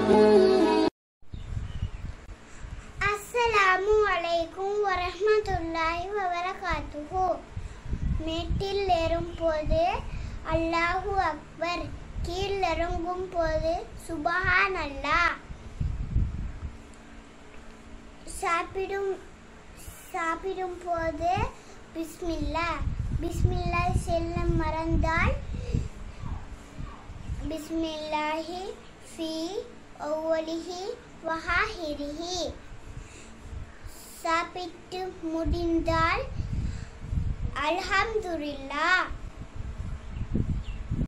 அஸ்ஸலாமு அலைக்கும் வரஹ்மத்துல்லாஹி வபரகாத்துஹு மேட்டில் ஏறும் போது அல்லாஹு அக்பர் கீழ் இறங்கும் போது சுபஹான் அல்லாஹ் சாப்பிடும் சாப்பிடும் போது பிஸ்மில்லா பிஸ்மில்லா செல்ல மறந்தால் பிஸ்மில்லாஹி ஃபி ஒவ்வொலிஹி வஹாஹிரிஹி சாப்பிட்டு முடிந்தால் அல்ஹம்துலில்லாஹ்